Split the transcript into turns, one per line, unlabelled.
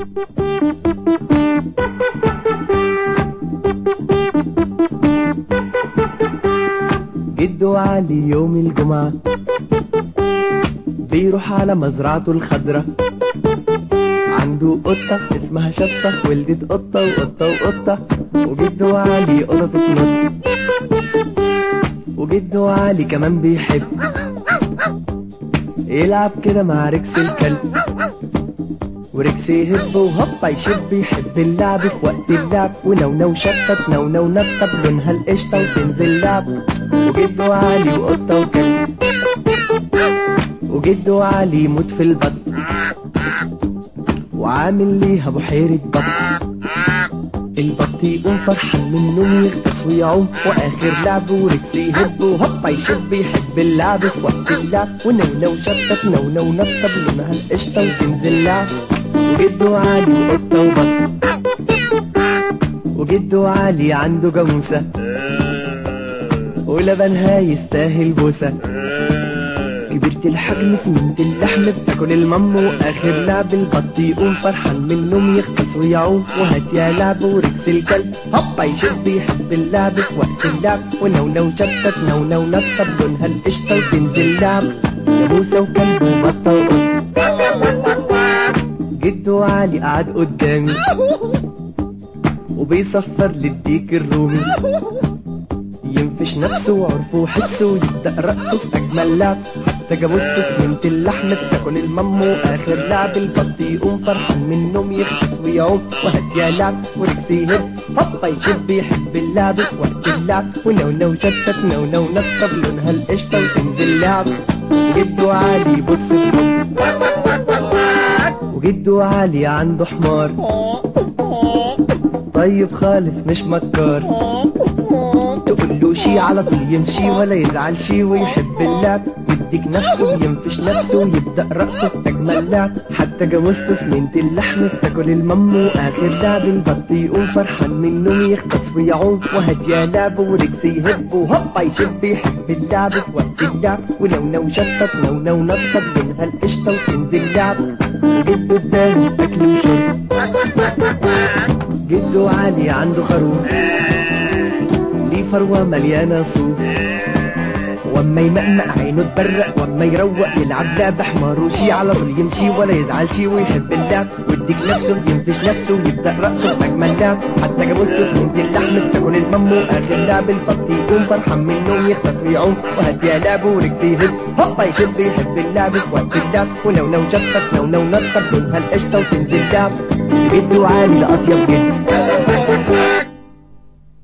جدو علي يوم الجمعة بيروح على مزرعته الخضرة عنده قطة اسمها شطة ولدت قطة وقطة وقطة وجدو علي قطة تنط وجدو علي كمان بيحب يلعب كده مع ركس الكلب وركس يهب وهوبا يشب يحب اللعب في وقت اللعب ونونو شطة نونو نطة بلونها القشطة وتنزل لعب وجدو علي وقطة وكلب وجدو علي يموت في البط وعامل ليها بحيرة بط البط يقوم فرحان من النوم يغطس ويعوم واخر لعب وركس يهب وهوبا يشب يحب اللعب في وقت اللعب ونونو شطة نونو نطة بلونها القشطة وتنزل لعب وجدو علي قطة وبط وجدو علي عنده جاموسة ولبنها يستاهل بوسة كبيرة الحجم سمنت اللحم بتاكل المم واخر لعب البط يقوم فرحان من النوم يغطس ويعوم وهات يا لعب وركس الكلب هوبا يشب يحب اللعب في وقت اللعب ونونو شطة نونو نطة بلونها القشطة وتنزل لعب جاموسة وكلب وبطة وقط جدو علي قعد قدامي وبيصفر للديك الرومي ينفش نفسه وعرفه وحسه ويبدأ رقصه في أجمل لعب حتى جاموسته سمنت اللحم بتاكل المم وآخر لعب البط يقوم فرحان من النوم يخبز ويعوم وهات يا لعب وركس يهب هوبا يشب يحب اللعب في وقت اللعب ونونو شتت نونو نطة بلونها القشطة وتنزل لعب جدو علي بص وجدو علي عنده حمار طيب خالص مش مكار تقول له شي على طول يمشي ولا يزعل شي ويحب اللعب يديك نفسه وينفش نفسه ويبدأ رقصه في أجمل لعب حتى جاموسته سمنت اللحم بتاكل المم وآخر لعب البط يقوم فرحان من النوم يغطس ويعوم وهات يا لعب ورجس يهب وهوبا يشب يحب اللعب في وقت اللعب ونونو شطط نونو نطط بينها القشطة وتنزل لعب وجدو اداني أكل وشرب جدو علي عنده خروف ليه فروة مليانة صوف واما يمقمق عينه تبرق واما يروق يلعب لعب حمار وشي على طول يمشي ولا يزعل شي ويحب اللعب ويديك نفسه ينفش نفسه ويبدا رقصه في اجمل لعب حتى جابوسته سمنت اللحم بتاكل المم واخر لعب البط يقوم فرحان من النوم يغطس ويعوم وهات يا لعب ورجس يهب هوبا يشب يحب اللعب في وقت اللعب ولو نو شطت نو نو نطط لونها القشطه وتنزل لعب جدو عالي ده اطيب جد